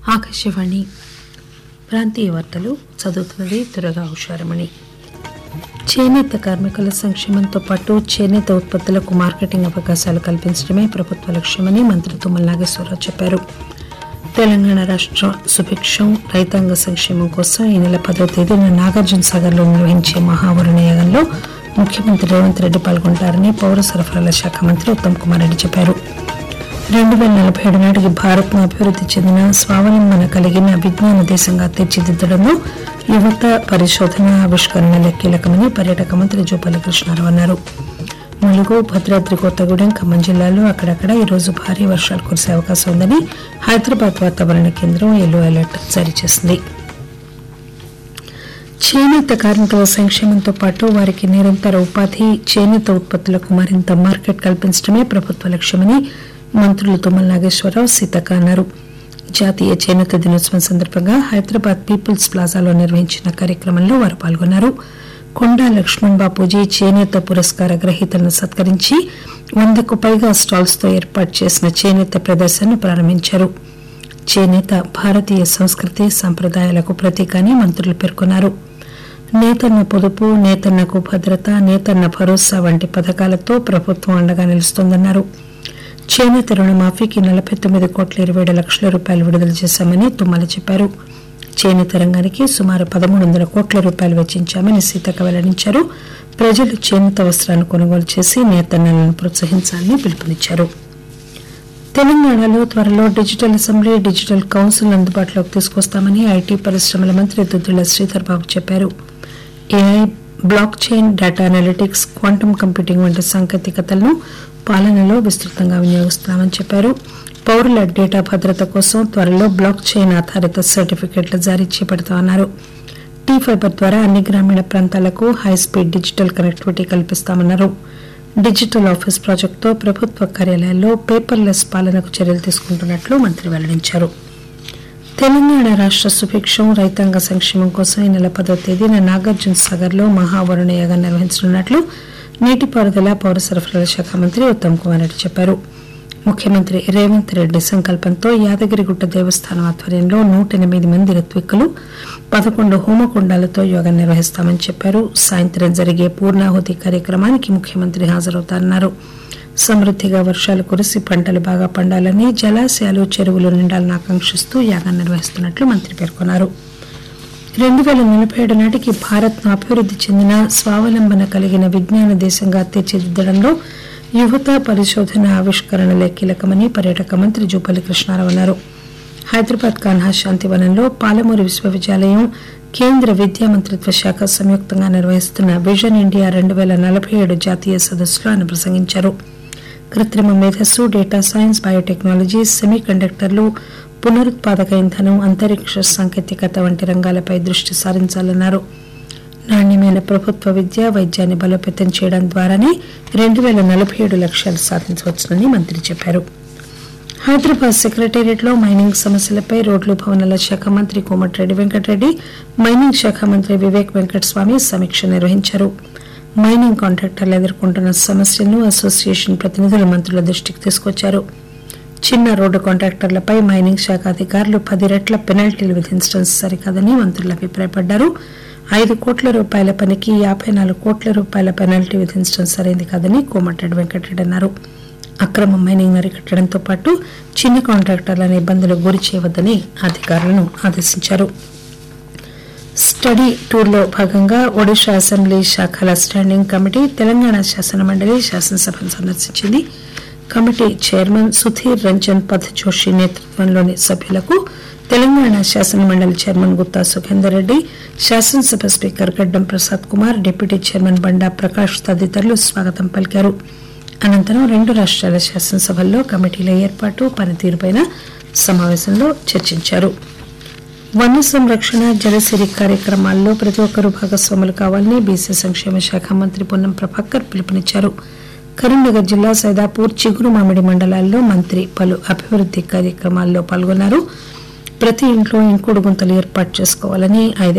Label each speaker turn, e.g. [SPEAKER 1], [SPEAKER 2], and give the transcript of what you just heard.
[SPEAKER 1] ఆకాశవాణి ప్రాంతీయ వార్తలు చదువుతున్నది దురగా హుషారమణి చేనేత కార్మికుల సంక్షేమంతో పాటు చేనేత ఉత్పత్తులకు మార్కెటింగ్ అవకాశాలు కల్పించడమే ప్రభుత్వ లక్ష్యమని మంత్రి తుమ్మల నాగేశ్వరరావు చెప్పారు తెలంగాణ రాష్ట్ర సుభిక్షం రైతాంగ సంక్షేమం కోసం ఈ నెల పదో తేదీన నాగార్జున సాగర్లో నిర్వహించే మహావరుణ యాగంలో ముఖ్యమంత్రి రేవంత్ రెడ్డి పాల్గొంటారని పౌర సరఫరాల శాఖ మంత్రి ఉత్తమ్ కుమార్ రెడ్డి చెప్పారు రెండు వేల నలభై ఏడు నాటికి భారత్ను అభివృద్ధి చెందిన స్వావలంబన కలిగిన విజ్ఞాన దేశంగా తీర్చిదిద్దడంలో యువత పరిశోధన ఆవిష్కరణలే కీలకమని పర్యాటక మంత్రి జూపల్లి కృష్ణారావు అన్నారు ములుగు భద్రాద్రి కొత్తగూడెం ఖమ్మం జిల్లాల్లో అక్కడక్కడ ఈరోజు భారీ వర్షాలు కురిసే అవకాశం ఉందని హైదరాబాద్ వాతావరణ కేంద్రం ఎల్లో అలర్ట్ జారీ చేసింది చేనేత కార్మికుల సంక్షేమంతో పాటు వారికి నిరంతర ఉపాధి చేనేత ఉత్పత్తులకు మరింత మార్కెట్ కల్పించడమే ప్రభుత్వ లక్ష్యమని మంత్రులు తుమ్మల నాగేశ్వరరావు సీతక్క అన్నారు జాతీయ చేనేత దినోత్సవం సందర్భంగా హైదరాబాద్ పీపుల్స్ ప్లాజాలో నిర్వహించిన కార్యక్రమంలో వారు పాల్గొన్నారు కొండా లక్ష్మణ్ బాపూజీ చేనేత పురస్కార గ్రహీతలను సత్కరించి వందకు పైగా స్టాల్స్ తో ఏర్పాటు చేసిన చేనేత ప్రదర్శనను ప్రారంభించారు చేనేత భారతీయ సంస్కృతి సంప్రదాయాలకు ప్రతీక అని మంత్రులు పేర్కొన్నారు నేతన్న పొదుపు నేతన్నకు భద్రత నేతన్న భరోసా వంటి పథకాలతో ప్రభుత్వం అండగా నిలుస్తోందన్నారు చేనేత రుణమాఫీకి నలభై తొమ్మిది కోట్ల ఇరవై ఏడు లక్షల రూపాయలు విడుదల చేశామని తుమ్మల చెప్పారు చేనేత రంగానికి సుమారు పదమూడు వందల కోట్ల రూపాయలు వెచ్చించామని సీతక్క వెల్లడించారు ప్రజలు చేనేత వస్త్రాన్ని కొనుగోలు చేసి నేతన్నలను ప్రోత్సహించాలని పిలుపునిచ్చారు తెలంగాణలో త్వరలో డిజిటల్ అసెంబ్లీ డిజిటల్ కౌన్సిల్ అందుబాటులోకి తీసుకొస్తామని ఐటీ పరిశ్రమల మంత్రి దుద్దుల శ్రీధర్ బాబు చెప్పారు AI blockchain data analytics quantum computing వంటి సాంకేతికతలను పాలనలో విస్తృతంగా వినియోగిస్తున్నామని చెప్పారు పౌరుల డేటా భద్రత కోసం త్వరలో బ్లాక్ చైన్ ఆధారిత సర్టిఫికెట్ల జారీ చేపడతామన్నారు టీ ఫైబర్ ద్వారా అన్ని గ్రామీణ ప్రాంతాలకు హైస్పీడ్ డిజిటల్ కనెక్టివిటీ కల్పిస్తామన్నారు డిజిటల్ ఆఫీస్ ప్రాజెక్టుతో ప్రభుత్వ కార్యాలయాల్లో పేపర్లెస్ పాలనకు చర్యలు తీసుకుంటున్నట్లు మంత్రి వెల్లడించారు తెలంగాణ రాష్ట్ర సుభిక్షం రైతాంగ సంక్షేమం కోసం ఈ నెల పదో తేదీన నాగార్జున సాగర్ లో మహావరుణ యాగం నిర్వహించనున్నట్లు నీటిపారుదల పౌర సరఫరాల శాఖ మంత్రి ఉత్తమ్ కుమార్ రెడ్డి చెప్పారు ముఖ్యమంత్రి రేవంత్ రెడ్డి సంకల్పంతో యాదగిరిగుట్ట దేవస్థానం ఆధ్వర్యంలో నూట ఎనిమిది మంది ఋత్విక్కులు పదకొండు హోమకుండాలతో యోగా నిర్వహిస్తామని చెప్పారు సాయంత్రం జరిగే పూర్ణాహుతి కార్యక్రమానికి ముఖ్యమంత్రి హాజరవుతారన్నారు సమృద్దిగా వర్షాలు కురిసి పంటలు బాగా పండాలని జలాశయాలు చెరువులు నిండాలని ఆకాంక్షిస్తూ యాగం నిర్వహిస్తున్నట్లు మంత్రి పేర్కొన్నారు రెండు వేల నలభై ఏడు నాటికి భారత్ను అభివృద్ధి చెందిన స్వావలంబన కలిగిన విజ్ఞాన దేశంగా తీర్చిదిద్దడంలో యువత పరిశోధన ఆవిష్కరణలే కీలకమని పర్యాటక మంత్రి జూపల్లి కృష్ణారావు అన్నారు హైదరాబాద్ కాన్హా శాంతివనంలో పాలమూరు విశ్వవిద్యాలయం కేంద్ర విద్యా మంత్రిత్వ శాఖ సంయుక్తంగా నిర్వహిస్తున్న విజన్ ఇండియా రెండు వేల నలభై ఏడు జాతీయ సదస్సులో ఆయన ప్రసంగించారు కృత్రిమ మేధస్సు డేటా సైన్స్ బయోటెక్నాలజీ సెమీ కండక్టర్లు పునరుత్పాదక ఇంధనం అంతరిక్ష సాంకేతికత వంటి రంగాలపై దృష్టి సారించాలన్నారు నాణ్యమైన ప్రభుత్వ విద్య వైద్యాన్ని బలోపేతం చేయడం ద్వారానే రెండు వేల నలభై ఏడు లక్ష్యాలు సాధించవచ్చునని మంత్రి చెప్పారు హైదరాబాద్ సెక్రటేరియట్ లో మైనింగ్ సమస్యలపై రోడ్లు భవనాల శాఖ మంత్రి కోమటిరెడ్డి వెంకటరెడ్డి మైనింగ్ శాఖ మంత్రి వివేక్ వెంకటస్వామి సమీక్ష నిర్వహించారు మైనింగ్ కాంట్రాక్టర్లు ఎదుర్కొంటున్న సమస్యలను అసోసియేషన్ ప్రతినిధులు మంత్రుల దృష్టికి తీసుకొచ్చారు చిన్న రోడ్డు కాంట్రాక్టర్లపై మైనింగ్ శాఖ అధికారులు పది రెట్ల పెనాల్టీలు విధించడం సరికాదని మంత్రులు అభిప్రాయపడ్డారు ఐదు కోట్ల రూపాయల పనికి యాభై నాలుగు కోట్ల రూపాయల పెనాల్టీ విధించడం సరైంది కాదని కోమటిరెడ్డి వెంకటరెడ్డి అన్నారు అక్రమ మైనింగ్ అరికట్టడంతో పాటు చిన్న కాంట్రాక్టర్లను ఇబ్బందులకు గురి చేయవద్దని అధికారులను ఆదేశించారు స్టడీ టూర్లో భాగంగా ఒడిషా అసెంబ్లీ శాఖల స్టాండింగ్ కమిటీ తెలంగాణ శాసన మండలి శాసనసభను సందర్శించింది committee chairman Sudhir Ranjan Pattjoshi నేతృత్వంలోని సభ్యులకు తెలంగాణ శాసన మండలి చైర్మన్ గుత్తా సుఖేందర్ రెడ్డి శాసనసభ speaker Gaddam Prasad Kumar deputy chairman Banda Prakash తదితరులు స్వాగతం పలికారు అనంతరం రెండు రాష్ట్రాల శాసనసభల్లో కమిటీల ఏర్పాటు పనితీరుపై సమావేశంలో చర్చించారు వన్య సంరక్షణ జలసిరి కార్యక్రమాల్లో ప్రతి ఒక్కరూ భాగస్వాములు కావాలని బీసీ సంక్షేమ శాఖ మంత్రి పొన్నం ప్రభాకర్ పిలుపునిచ్చారు కరీంనగర్ జిల్లా సైదాపూర్ చిగురు మామిడి మండలాల్లో మంత్రి పలు అభివృద్ది కార్యక్రమాల్లో పాల్గొన్నారు ప్రతి ఇంట్లో ఇంకుడు గుంతలు ఏర్పాటు చేసుకోవాలని ఐదు